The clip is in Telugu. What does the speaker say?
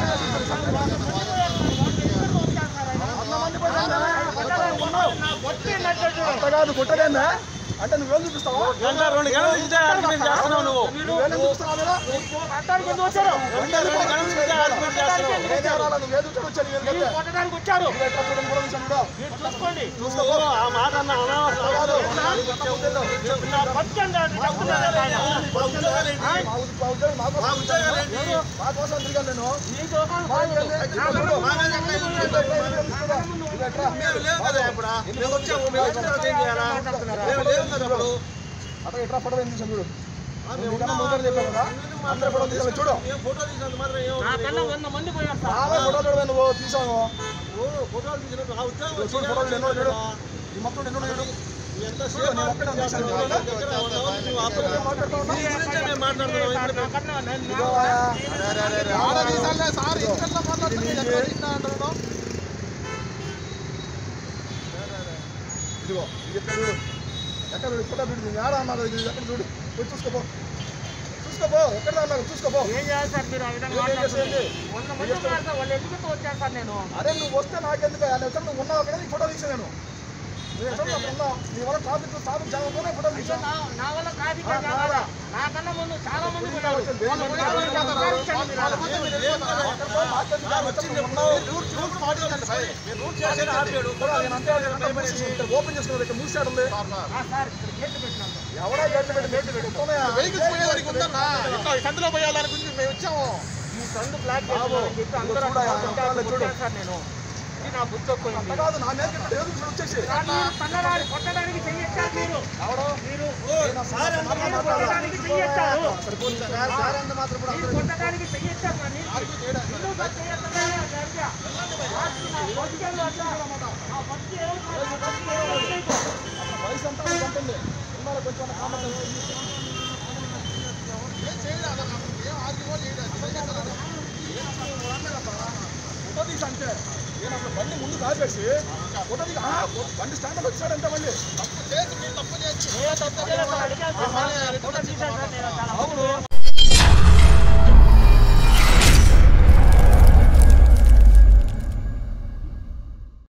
అంత కాదు కొట్టడేందా అంటే నువ్వేం చూపిస్తావా గంట రెండు గంటల నుంచి ఆర్గ్యుమెంట్ చేస్తున్నావు నువ్వు నువ్వేం చూపిస్తున్నావు కదా? గంట రెండు గంటల నుంచి ఆర్గ్యుమెంట్ చేస్తున్నావు నేనే అనాలా, నువ్వేం చూపిస్తావు వచ్చాను నేను కదా. కొట్టడానికి వచ్చారు నువ్వు ఎట్లా చూడడం కూడా చూశాను కూడా. మీరు చూసుకోండి నువ్వు ఆ మాట అన్న అనవసరం కాదు. నా బతుకండి అంటే చెప్తున్నాను ఆయన. మా ఉద్యోగం- మా ఉద్యోగం మా కోసం తిరిగాను. మా కోసం తిరిగాను నేను. మీ దోకాణం మా కాదు. ఏంది? నా చూడు. కన్నా మా కన్నా ముందు ముందు ముందు ఇది ఎట్లా? మేము లేవు కదా ఇప్పుడు మేము వచ్చాము మేము వచ్చిన తర్వాత ఏం చేయాలా మేము లేవు కదా ఇప్పుడు అట్లా ఎట్లా ఫోటో ఏం తీసాను చూడు నువ్వు నీకన్నా ముందర చెప్పావు కదా అందరూ ఫోటో తీసాను చూడు మేము ఫోటో తీసినంత మాత్రం నా ఏమవుతుంది? కన్నా వంద మంది పోయారు సార్. చాలా ఫోటో చూడవే నువ్వు తీసావు ఓ, ఫోటోలు తీసినప్పుడు ఆ ఉద్యోగం చూడు వచ్చిన ఫోటోలు ఎన్నో చూడు తర్వాత ఈ మొత్తం ఎన్నో చూడు ఎంత చూడు, సేపు నేను ఒక్కడే చేస్తాను. తీశాను. ఎక్కడ ఉన్నావు? నువ్వు అప్పుడు ఏం మాట్లాడుతావు నీ గురించే మేము మాట్లాడుతున్నాం సార్, ఇప్పుడు నా కన్నా నేను- ఇదిగో నా- ఆయా. ఆడ తీసాలే సార్ ఇంట్లో మాట్లాడుతుంటే ఎక్కడ తీసినా అంటున్నావు ఇదిగో ఇది ఎక్కడ చూడు ఎక్కడ చూడు ఫోటో చూడు నేను ఆడ అన్నారు ఇది ఎక్కడ చూడు పోయి చూసుకోపో చూసుకోపో ఎక్కడ అన్నారు చూసుకోపో ఏం చేయాలి సార్ మీరు ఆ విధంగా ఏం మాట్లాడుతున్నారు? చేసేది? వంద మంది ఉన్నారు సార్, వాళ్ళు ఎందుకు వచ్చారు సార్ నేను అరే నువ్వు వస్తే నాకెందుకు నేను ఎక్కడ నువ్వు ఉన్నావు అక్కడ నీకు ఫోటో తీసాను నేను నువ్వు ఎక్కడ అక్కడ ఉన్నావు నీ వల్ల ట్రాఫిక్ ట్రాఫిక్ జామ్ అవుతుందే ఫోటో అయ్యో, తీసాను నా- నా వల్ల ట్రాఫిక్ జామ్ కాదా? నాకన్నా ముందు చాలా మంది పోయారు. వాళ్ళు పోయిన వాళ్ళు విచారించండి మీరు. ఓపెన్ చేసుకున్నది ఇక్కడ మూసాడు ఉంది ఆ, సార్ ఇక్కడ గేట్లు పెట్టినాం సార్. ఎవడా గట్టి పెట్టి గట్టి పెట్టి వెహికల్స్ పోయేవాడికి ఉందన్నా ఇట్లా ఈ సందులో పోయాలని గురించి మేము వచ్చాము ఈ సందు బ్లాక్ చేస్తున్నారని చెప్పి అందరూ చూడు, అక్కడ ఆ కొట్టారు, చూడు. కొట్టారు సార్ నేను ఇది నా బుద్ధి ఒక్కోయింది. కాదు నా మీద ఇక్కడ ఏదో ఇక్కడ వచ్చేసి సార్, మీరు తన్నడానికి కొట్టడానికి చెయ్యొచ్చారు మీరు మీరు సార్ ఎంత మీరు కొట్టడానికి చెయ్యొచ్చారు సరిపోతుంది సార్ ఎంత మాత్రం కూడా మీరు కొట్టడానికి చెయ్యొచ్చారు మరి ఎందుకు సార్ చెయ్యొద్దా? జరిగా. లాస్ట్ నా బతికేళ్ళు అట్లా. నా బతికి ఏమవుతుంది? నా బతికి ఏమవుతుంది? వయసు అంతా నీకు ఉంటుంది ఉన్నారు కొంచెం కామెంట్ ఏం చేయలేదు ఏం ఆర్గ్యూ చేయలేదు ఫోటో తీసి అంటే నేను అసలు బండి ముందు కాపేసి ఫోటో తీసి ఆ, బండి స్టాండ్ వచ్చాడంటే మళ్ళీ తప్పు చేసి మీరు తప్పు చేసి ఏ తప్పు చేయలేదు సార్, అడిగాను సార్. ఫోటో తీశాను సార్ నేను చాలా అవును